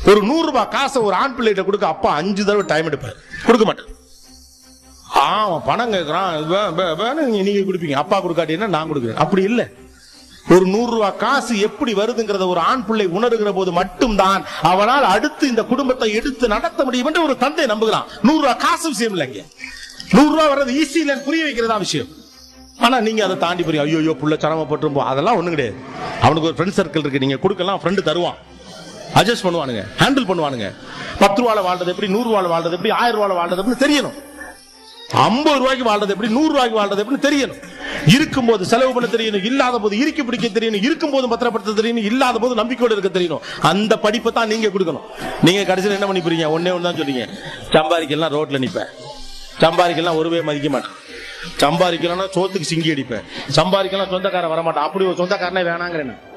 ஒரு நூறு ரூபாய் காசை ஒரு ஆண் பிள்ளைகிட்ட கொடுக்க அப்பா அஞ்சு தடவை டைம் எடுப்பாரு கொடுக்க மாட்டேன் ஆ, அவன் பணம் கேட்கறான் வே- வே- வேணும் நீங்க- நீங்க கொடுப்பீங்க அப்பா கொடுக்காட்டீங்கன்னா நான் கொடுக்குறேன் அப்படி இல்ல ஒரு நூறு ரூபாய் காசு எப்படி வருதுங்கிறத ஒரு ஆண் பிள்ளை உணர்கிற போது மட்டும்தான் அவனால் அடுத்து இந்த குடும்பத்தை எடுத்து நடத்த முடியும் என்று ஒரு தந்தை நம்புகிறான் நூறு ரூபாய் காசு விஷயம் இல்லைங்க நூறு ரூபாய் வர்றது ஈஸி இல்லைன்னு புரிய வைக்கிறதா விஷயம் ஆனா நீங்க அதை தாண்டி போறீங்க ஐயோ ஐயோ புள்ள சிரமப்பட்டு போ அதெல்லாம் ஒண்ணும் கிடையாது அவனுக்கு ஒரு ஃப்ரெண்ட் சர்க்கிள் இருக்கு நீங்க கொடுக்கலாம் ஃப்ரெண்டு தருவான் அட்ஜஸ்ட் பண்ணுவானுங்க ஹேண்டில் பண்ணுவானுங்க பத்து ரூபால வாழ்றது எப்படி நூறு ரூபால வாழ்றது எப்படி ஆயிரம் ரூபால வாழ்றது எப்படின்னு தெரியணும் ஐம்பது ரூபாய்க்கு வாழ்றது எப்படி நூறு ரூபாய்க்கு வாழ்றது எப்படின்னு தெரியணும் இருக்கும்போது செலவு பண்ண தெரியணும் இல்லாத போது இறுக்கி பிடிக்க தெரியணும் இருக்கும்போது பத்திரப்படுத்த தெரியணும் இல்லாத போது நம்பிக்கையோடு இருக்க தெரியணும் அந்த படிப்பை தான் நீங்க கொடுக்கணும் நீங்க கடைசியில் என்ன பண்ணி போறீங்க ஒன்னே ஒன்று தான் சொல்றீங்க சம்பாதிக்கலாம் ரோட்ல நிப்பேன் சம்பாதிக்கலாம் ஒருவே மதிக்க மாட்டேன் சம்பாதிக்கலன்னா சோத்துக்கு சிங்கி அடிப்பேன் சம்பாதிக்கலாம் சொந்தக்காரன் வரமாட்டான் அப்படி ஒரு சொந்தக்காரனே வேணாங்கிறேன் நான்.